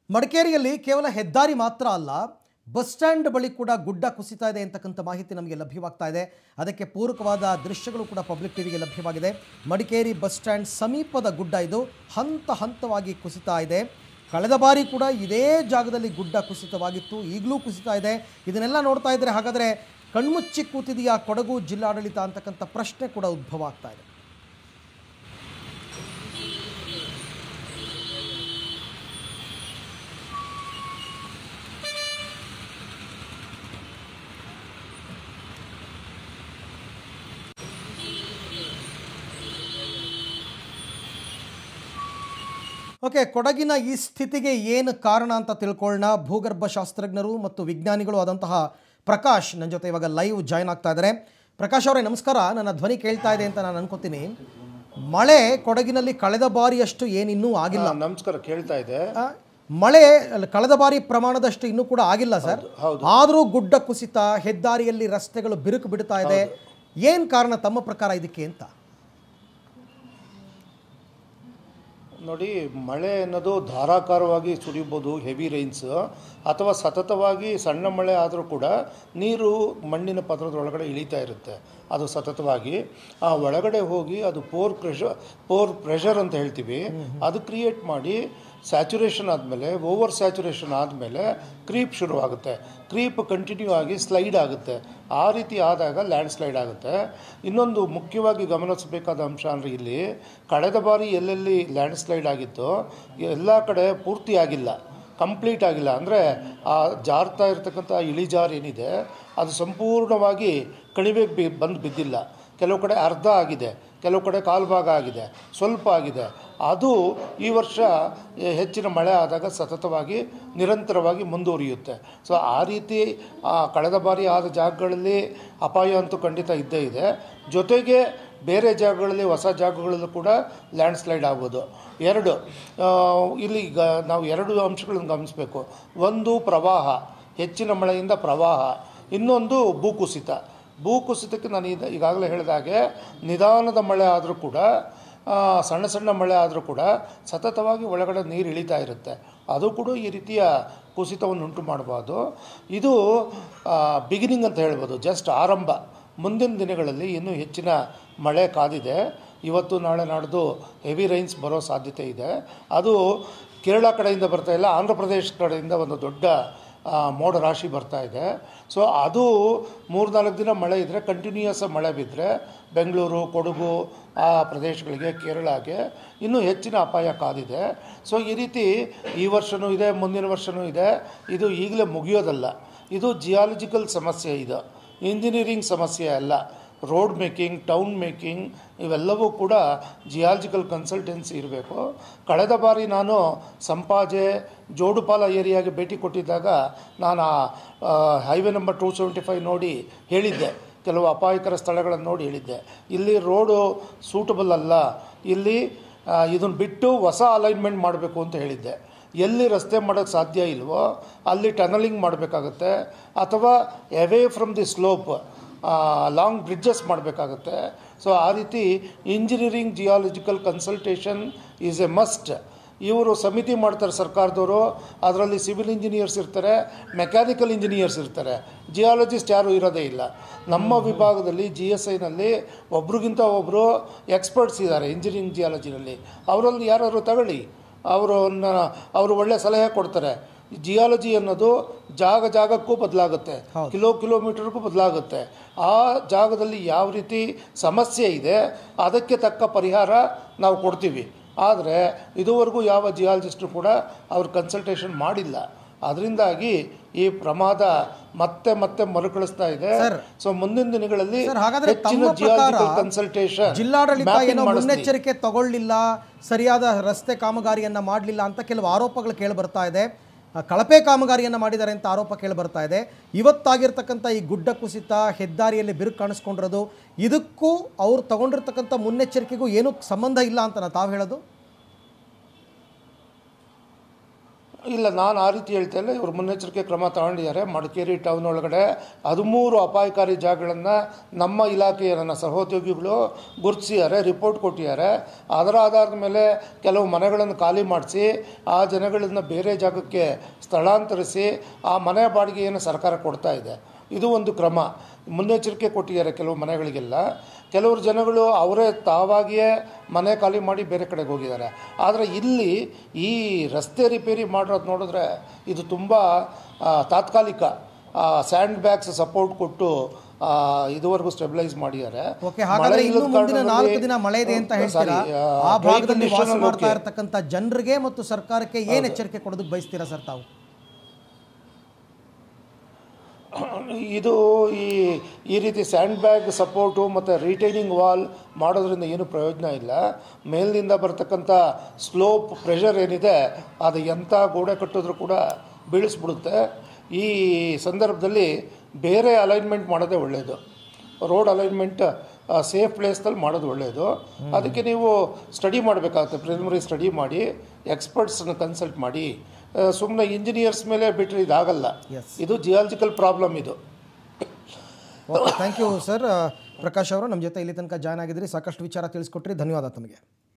ಮಡಿಕೇರಿಯಲ್ಲಿ ಕೇವಲ ಹೆದ್ದಾರಿ ಮಾತ್ರ ಅಲ್ಲ ಬಸ್ ಸ್ಟ್ಯಾಂಡ್ ಬಳಿ ಕೂಡ ಗುಡ್ಡ ಕುಸಿತಾ ಇದೆ ಅಂತಕ್ಕಂಥ ಮಾಹಿತಿ ನಮಗೆ ಲಭ್ಯವಾಗ್ತಾ ಇದೆ ಅದಕ್ಕೆ ಪೂರಕವಾದ ದೃಶ್ಯಗಳು ಕೂಡ ಪಬ್ಲಿಕ್ ಟಿವಿಗೆ ಲಭ್ಯವಾಗಿದೆ ಮಡಿಕೇರಿ ಬಸ್ ಸ್ಟ್ಯಾಂಡ್ ಸಮೀಪದ ಗುಡ್ಡ ಇದು ಹಂತ ಹಂತವಾಗಿ ಕುಸಿತಾ ಇದೆ ಕಳೆದ ಬಾರಿ ಕೂಡ ಇದೇ ಜಾಗದಲ್ಲಿ ಗುಡ್ಡ ಕುಸಿತವಾಗಿತ್ತು ಈಗಲೂ ಕುಸಿತಾ ಇದೆ ಇದನ್ನೆಲ್ಲ ನೋಡ್ತಾ ಇದ್ರೆ ಹಾಗಾದರೆ ಕಣ್ಮುಚ್ಚಿ ಕೂತಿದೆಯಾ ಕೊಡಗು ಜಿಲ್ಲಾಡಳಿತ ಅಂತಕ್ಕಂಥ ಪ್ರಶ್ನೆ ಕೂಡ ಉದ್ಭವ ಆಗ್ತಾ ಇದೆ ಓಕೆ ಕೊಡಗಿನ ಈ ಸ್ಥಿತಿಗೆ ಏನು ಕಾರಣ ಅಂತ ತಿಳ್ಕೊಳ್ಳೋಣ ಭೂಗರ್ಭ ಶಾಸ್ತ್ರಜ್ಞರು ಮತ್ತು ವಿಜ್ಞಾನಿಗಳು ಆದಂತಹ ಪ್ರಕಾಶ್ ನನ್ನ ಜೊತೆ ಇವಾಗ ಲೈವ್ ಜಾಯ್ನ್ ಆಗ್ತಾ ಇದ್ದಾರೆ ಪ್ರಕಾಶ್ ಅವರೇ ನಮಸ್ಕಾರ ನನ್ನ ಧ್ವನಿ ಕೇಳ್ತಾ ಇದೆ ಅಂತ ನಾನು ಅನ್ಕೋತೀನಿ ಮಳೆ ಕೊಡಗಿನಲ್ಲಿ ಕಳೆದ ಬಾರಿಯಷ್ಟು ಏನಿನ್ನೂ ಆಗಿಲ್ಲ ಹಾ, ನಮಸ್ಕಾರ ಕೇಳ್ತಾ ಇದೆ ಆ, ಮಳೆ ಅಲ್ಲ, ಕಳೆದ ಬಾರಿ ಪ್ರಮಾಣದಷ್ಟು ಇನ್ನೂ ಕೂಡ ಆಗಿಲ್ಲ ಸರ್ ಆದರೂ ಗುಡ್ಡ ಕುಸಿತ ಹೆದ್ದಾರಿಯಲ್ಲಿ ರಸ್ತೆಗಳು ಬಿರುಕು ಬಿಡ್ತಾ ಇದೆ ಏನು ಕಾರಣ ತಮ್ಮ ಪ್ರಕಾರ ಇದಕ್ಕೆ ಅಂತ ನೋಡಿ ಮಳೆ ಅನ್ನೋದು ಧಾರಾಕಾರವಾಗಿ ಸುರಿಬೋದು ಹೆವಿ ರೈನ್ಸ್ ಅಥವಾ ಸತತವಾಗಿ ಸಣ್ಣ ಮಳೆ ಆದರೂ ಕೂಡ ನೀರು ಮಣ್ಣಿನ ಪದರದ ಒಳಗಡೆ ಇಳಿತಾ ಇರುತ್ತೆ ಅದು ಸತತವಾಗಿ ಆ ಒಳಗಡೆ ಹೋಗಿ ಅದು ಪೋರ್ ಪ್ರೆಷರ್ ಪೋರ್ ಪ್ರೆಷರ್ ಅಂತ ಹೇಳ್ತೀವಿ ಅದು ಕ್ರಿಯೇಟ್ ಮಾಡಿ ಸ್ಯಾಚುರೇಷನ್ ಆದಮೇಲೆ ಓವರ್ ಸ್ಯಾಚುರೇಷನ್ ಆದಮೇಲೆ ಕ್ರೀಪ್ ಶುರುವಾಗುತ್ತೆ ಕ್ರೀಪ್ ಕಂಟಿನ್ಯೂ ಆಗಿ ಸ್ಲೈಡ್ ಆಗುತ್ತೆ ಆ ರೀತಿ ಆದಾಗ ಲ್ಯಾಂಡ್ ಸ್ಲೈಡ್ ಆಗುತ್ತೆ ಇನ್ನೊಂದು ಮುಖ್ಯವಾಗಿ ಗಮನಿಸಬೇಕಾದ ಅಂಶ ಅಂದರೆ ಇಲ್ಲಿ ಕಳೆದ ಬಾರಿ ಎಲ್ಲೆಲ್ಲಿ ಲ್ಯಾಂಡ್ ಸ್ಲೈಡ್ ಆಗಿತ್ತೋ ಎಲ್ಲ ಕಡೆ ಪೂರ್ತಿ ಆಗಿಲ್ಲ ಕಂಪ್ಲೀಟ್ ಆಗಿಲ್ಲ ಅಂದರೆ ಆ ಜಾರ್ತಾ ಇರತಕ್ಕಂಥ ಇಳಿಜಾರು ಏನಿದೆ ಅದು ಸಂಪೂರ್ಣವಾಗಿ ಕಣಿವೆಗೆ ಬಿ ಬಂದು ಬಿದ್ದಿಲ್ಲ ಕೆಲವು ಕಡೆ ಅರ್ಧ ಆಗಿದೆ ಕೆಲವು ಕಡೆ ಕಾಲು ಭಾಗ ಆಗಿದೆ ಸ್ವಲ್ಪ ಆಗಿದೆ ಅದು ಈ ವರ್ಷ ಹೆಚ್ಚಿನ ಮಳೆ ಆದಾಗ ಸತತವಾಗಿ ನಿರಂತರವಾಗಿ ಮುಂದುವರಿಯುತ್ತೆ ಸೊ ಆ ರೀತಿ ಆ ಕಳೆದ ಬಾರಿ ಆದ ಜಾಗಗಳಲ್ಲಿ ಅಪಾಯ ಅಂತೂ ಖಂಡಿತ ಇದ್ದೇ ಇದೆ ಜೊತೆಗೆ ಬೇರೆ ಜಾಗಗಳಲ್ಲಿ ಹೊಸ ಜಾಗಗಳಲ್ಲೂ ಕೂಡ ಲ್ಯಾಂಡ್ ಸ್ಲೈಡ್ ಆಗ್ಬೋದು ಎರಡು ಆ, ಇಲ್ಲಿ ಈಗ ನಾವು ಎರಡು ಅಂಶಗಳನ್ನು ಗಮನಿಸಬೇಕು ಒಂದು ಪ್ರವಾಹ ಹೆಚ್ಚಿನ ಮಳೆಯಿಂದ ಪ್ರವಾಹ ಇನ್ನೊಂದು ಭೂಕುಸಿತ ಭೂಕುಸಿತಕ್ಕೆ ನಾನು ಈಗ ಈಗಾಗಲೇ ಹೇಳಿದಾಗೆ ನಿಧಾನದ ಮಳೆ ಆದರೂ ಕೂಡ ಆ, ಸಣ್ಣ ಸಣ್ಣ ಮಳೆ ಆದರೂ ಕೂಡ ಸತತವಾಗಿ ಒಳಗಡೆ ನೀರು ಇಳಿತಾ ಇರುತ್ತೆ ಅದು ಕೂಡ ಈ ರೀತಿಯ ಕುಸಿತವನ್ನು ಉಂಟು ಮಾಡಬಾರ್ದು ಇದು ಬಿಗಿನಿಂಗ್ ಅಂತ ಹೇಳ್ಬೋದು ಜಸ್ಟ್ ಆರಂಭ ಮುಂದಿನ ದಿನಗಳಲ್ಲಿ ಇನ್ನೂ ಹೆಚ್ಚಿನ ಮಳೆ ಕಾದಿದೆ ಇವತ್ತು ನಾಳೆ ನಾಡ್ದು ಹೆವಿ ರೈನ್ಸ್ ಬರೋ ಸಾಧ್ಯತೆ ಇದೆ ಅದು ಕೇರಳ ಕಡೆಯಿಂದ ಬರ್ತಾ ಇಲ್ಲ ಆಂಧ್ರ ಪ್ರದೇಶ ಕಡೆಯಿಂದ ಒಂದು ದೊಡ್ಡ ಆ, ಮೋಡ ರಾಶಿ ಬರ್ತಾ ಇದೆ ಸೊ ಅದು ಮೂರ್ನಾಲ್ಕು ದಿನ ಮಳೆ ಇದ್ದರೆ ಕಂಟಿನ್ಯೂಯಸ್ ಮಳೆ ಬಿದ್ದರೆ ಬೆಂಗಳೂರು ಕೊಡಗು ಆ ಪ್ರದೇಶಗಳಿಗೆ ಕೇರಳಗೆ ಇನ್ನೂ ಹೆಚ್ಚಿನ ಅಪಾಯ ಕಾದಿದೆ ಸೊ ಈ ರೀತಿ ಈ ವರ್ಷವೂ ಇದೆ ಮುಂದಿನ ವರ್ಷವೂ ಇದೆ ಇದು ಈಗಲೇ ಮುಗಿಯೋದಲ್ಲ ಇದು ಜಿಯಾಲಜಿಕಲ್ ಸಮಸ್ಯೆ ಇದು ಇಂಜಿನಿಯರಿಂಗ್ ಸಮಸ್ಯೆ ಅಲ್ಲ ರೋಡ್ ಮೇಕಿಂಗ್ ಟೌನ್ ಮೇಕಿಂಗ್ ಇವೆಲ್ಲವೂ ಕೂಡ ಜಿಯಾಲಜಿಕಲ್ ಕನ್ಸಲ್ಟೆನ್ಸಿ ಇರಬೇಕು ಕಳೆದ ಬಾರಿ ನಾನು ಸಂಪಾಜೆ ಜೋಡುಪಾಲ ಏರಿಯಾಗೆ ಭೇಟಿ ಕೊಟ್ಟಿದ್ದಾಗ ನಾನು ಆ highway number two seventy five ನೋಡಿ ಹೇಳಿದ್ದೆ ಕೆಲವು ಅಪಾಯಕರ ಸ್ಥಳಗಳನ್ನು ನೋಡಿ ಹೇಳಿದ್ದೆ ಇಲ್ಲಿ ರೋಡು ಸೂಟಬಲ್ ಅಲ್ಲ ಇಲ್ಲಿ ಇದನ್ನು ಬಿಟ್ಟು ಹೊಸ ಅಲೈನ್ಮೆಂಟ್ ಮಾಡಬೇಕು ಅಂತ ಹೇಳಿದ್ದೆ ಎಲ್ಲಿ ರಸ್ತೆ ಮಾಡೋಕ್ಕೆ ಸಾಧ್ಯ ಇಲ್ವೋ ಅಲ್ಲಿ ಟನಲಿಂಗ್ ಮಾಡಬೇಕಾಗತ್ತೆ ಅಥವಾ away from the slope long bridges ಮಾಡಬೇಕಾಗತ್ತೆ ಸೊ ಆ ರೀತಿ engineering geological consultation is a must ಇವರು ಸಮಿತಿ ಮಾಡ್ತಾರೆ ಸರ್ಕಾರದವರು ಅದರಲ್ಲಿ ಸಿವಿಲ್ ಇಂಜಿನಿಯರ್ಸ್ ಇರ್ತಾರೆ ಮೆಕ್ಯಾನಿಕಲ್ ಇಂಜಿನಿಯರ್ಸ್ ಇರ್ತಾರೆ ಜಿಯಾಲಜಿಸ್ಟ್ ಯಾರೂ ಇರೋದೇ ಇಲ್ಲ ನಮ್ಮ ವಿಭಾಗದಲ್ಲಿ ಜಿ ಎಸ್ ಐನಲ್ಲಿ ಒಬ್ರಿಗಿಂತ ಒಬ್ಬರು ಎಕ್ಸ್ಪರ್ಟ್ಸ್ ಇದ್ದಾರೆ ಇಂಜಿನಿಯರಿಂಗ್ ಜಿಯಾಲಜಿನಲ್ಲಿ ಅವರಲ್ಲಿ ಯಾರಾದ್ರು ತಗೊಳ್ಳಿ ಅವರನ್ನ ಅವರು ಒಳ್ಳೆ ಸಲಹೆ ಕೊಡ್ತಾರೆ ಜಿಯಾಲಜಿ ಅನ್ನೋದು ಜಾಗ ಜಾಗಕ್ಕೂ ಬದಲಾಗುತ್ತೆ ಕಿಲೋ ಕಿಲೋಮೀಟರ್ಗೂ ಬದಲಾಗುತ್ತೆ ಆ ಜಾಗದಲ್ಲಿ ಯಾವ ರೀತಿ ಸಮಸ್ಯೆ ಇದೆ ಅದಕ್ಕೆ ತಕ್ಕ ಪರಿಹಾರ ನಾವು ಕೊಡ್ತೀವಿ ಆದರೆ ಇದುವರೆಗೂ ಯಾವ ಜಿಯಾಲಜಿಸ್ಟು ಕೂಡ ಅವ್ರ ಕನ್ಸಲ್ಟೇಷನ್ ಮಾಡಿಲ್ಲ ಅದರಿಂದಾಗಿ ಈ ಪ್ರಮಾದ ಮತ್ತೆ ಮತ್ತೆ ಮರುಕಳಿಸ್ತಾ ಇದೆ ಸರ್. ಸೊ ಮುಂದಿನ ದಿನಗಳಲ್ಲಿ ಸರ್ ಹಾಗಾದ್ರೆ ಹೆಚ್ಚಿನ ತಮ್ಮ ಜಿಯಾಲಜಿಕಲ್ ಪ್ರಕಾರ ಕನ್ಸಲ್ಟೇಷನ್ ಜಿಲ್ಲಾಡಳಿತ ಏನೋ ಮುನ್ನೆಚ್ಚರಿಕೆ ತಗೊಳ್ಳಿಲ್ಲ ಸರಿಯಾದ ರಸ್ತೆ ಕಾಮಗಾರಿಯನ್ನ ಮಾಡಲಿಲ್ಲ ಅಂತ ಕೆಲವು ಆರೋಪಗಳು ಕೇಳಿ ಬರ್ತಾ ಇದೆ ಆ, ಕಳಪೆ ಕಾಮಗಾರಿಯನ್ನ ಮಾಡಿದ್ದಾರೆ ಅಂತ ಆರೋಪ ಕೇಳಿ ಬರ್ತಾ ಇದೆ ಇವತ್ತಾಗಿರ್ತಕ್ಕಂಥ ಈ ಗುಡ್ಡ ಕುಸಿತ ಹೆದ್ದಾರಿಯಲ್ಲಿ ಬಿರುಕು ಕಾಣಿಸ್ಕೊಂಡಿರೋದು ಇದಕ್ಕೂ ಅವ್ರು ತಗೊಂಡಿರ್ತಕ್ಕಂಥ ಮುನ್ನೆಚ್ಚರಿಕೆಗೂ ಏನೂ ಸಂಬಂಧ ಇಲ್ಲ ಅಂತ ತಾವು ಹೇಳೋದು ಇಲ್ಲ ನಾನು ಆ ರೀತಿ ಹೇಳ್ತಾ ಇಲ್ಲ ಇವರು ಮುನ್ನೆಚ್ಚರಿಕೆ ಕ್ರಮ ತಗೊಂಡಿದ್ದಾರೆ ಮಡಿಕೇರಿ ಟೌನ್ ಒಳಗಡೆ ಹದಿಮೂರು ಅಪಾಯಕಾರಿ ಜಾಗಗಳನ್ನು ನಮ್ಮ ಇಲಾಖೆಯ ನನ್ನ ಸಹೋದ್ಯೋಗಿಗಳು ಗುರುತಿಸಿದ್ದಾರೆ ರಿಪೋರ್ಟ್ ಕೊಟ್ಟಿದ್ದಾರೆ ಅದರ ಆಧಾರದ ಮೇಲೆ ಕೆಲವು ಮನೆಗಳನ್ನು ಖಾಲಿ ಮಾಡಿಸಿ ಆ ಜನಗಳನ್ನು ಬೇರೆ ಜಾಗಕ್ಕೆ ಸ್ಥಳಾಂತರಿಸಿ ಆ ಮನೆ ಬಾಡಿಗೆಯನ್ನು ಸರ್ಕಾರ ಕೊಡ್ತಾ ಇದೆ ಇದು ಒಂದು ಕ್ರಮ ಮುನ್ನೆಚ್ಚರಿಕೆ ಕೊಟ್ಟಿದ್ದಾರೆ ಕೆಲವು ಮನೆಗಳಿಗೆಲ್ಲ ಕೆಲವರು ಜನಗಳು ಅವರೇ ತಾವಾಗಿಯೇ ಮನೆ ಖಾಲಿ ಮಾಡಿ ಬೇರೆ ಕಡೆಗೆ ಹೋಗಿದ್ದಾರೆ ಆದರೆ ಇಲ್ಲಿ ಈ ರಸ್ತೆ ರಿಪೇರಿ ಮಾಡಿರೋದು ನೋಡಿದ್ರೆ ಇದು ತುಂಬ ಆ, ತಾತ್ಕಾಲಿಕ ಸ್ಯಾಂಡ್ ಬ್ಯಾಗ್ಸ್ ಸಪೋರ್ಟ್ ಕೊಟ್ಟು ಆ, ಇದುವರೆಗೂ ಸ್ಟೆಬಿಲೈಸ್ ಮಾಡಿದ್ದಾರೆ ಓಕೆ ಹಾಗಾದ್ರೆ ಮಳೆ ಇನ್ನು ಇಲ್ಲದ ಮುಂದಿನ ಕಾರಣದಲ್ಲಿ- ನಾಲ್ಕು ದಿನ ಮಳೆ ಇದೆ ಅಂತ ಹೇಳ್ತೀರಾ Sorry, ಆ, ಆ dry ಭಾಗದಲ್ಲಿ ವಾಸ condition ಮಾಡ್ತಾ okay. ಇರತಕ್ಕಂಥ ಜನರಿಗೆ ಮತ್ತು ಸರ್ಕಾರಕ್ಕೆ ಏನ್ ಎಚ್ಚರಿಕೆ ಕೊಡೋದಕ್ಕೆ ಬಯಸ್ತೀರಾ ಸರ್ ತಾವು ಇದು ಈ ಈ ರೀತಿ ಸ್ಯಾಂಡ್ ಬ್ಯಾಗ್ ಸಪೋರ್ಟು ಮತ್ತು ರಿಟೈನಿಂಗ್ ವಾಲ್ ಮಾಡೋದ್ರಿಂದ ಏನು ಪ್ರಯೋಜನ ಇಲ್ಲ ಮೇಲಿನಿಂದ ಬರ್ತಕ್ಕಂಥ ಸ್ಲೋಪ್ ಪ್ರೆಷರ್ ಏನಿದೆ ಅದು ಎಂಥ ಗೋಡೆ ಕಟ್ಟಿದ್ರು ಕೂಡ ಬೀಳಿಸ್ಬಿಡುತ್ತೆ ಈ ಸಂದರ್ಭದಲ್ಲಿ ಬೇರೆ ಅಲೈನ್ಮೆಂಟ್ ಮಾಡೋದೇ ಒಳ್ಳೆಯದು ರೋಡ್ ಅಲೈನ್ಮೆಂಟ್ ಸೇಫ್ ಪ್ಲೇಸ್ದಲ್ಲಿ ಮಾಡೋದು ಒಳ್ಳೆಯದು ಅದಕ್ಕೆ ನೀವು ಸ್ಟಡಿ ಮಾಡಬೇಕಾಗುತ್ತೆ ಪ್ರಿಲಿಮಿನರಿ ಸ್ಟಡಿ ಮಾಡಿ ಎಕ್ಸ್ಪರ್ಟ್ಸನ್ನ ಕನ್ಸಲ್ಟ್ ಮಾಡಿ ಸುಮ್ಮನೆ ಇಂಜಿನಿಯರ್ಸ್ ಮೇಲೆ ಬಿಟ್ಟರೆ ಇದಾಗಲ್ಲ Yes. ಇದು ಜಿಯಾಲಜಿಕಲ್ ಪ್ರಾಬ್ಲಮ್ ಇದು okay thank you sir Prakash ಅವರು ನಮ್ಮ ಜೊತೆ ಇಲ್ಲಿ ತನಕ ಜಾಯ್ನ್ ಆಗಿದ್ರಿ ಸಾಕಷ್ಟು ವಿಚಾರ ತಿಳಿಸ್ಕೊಟ್ರಿ ಧನ್ಯವಾದ ತಮಗೆ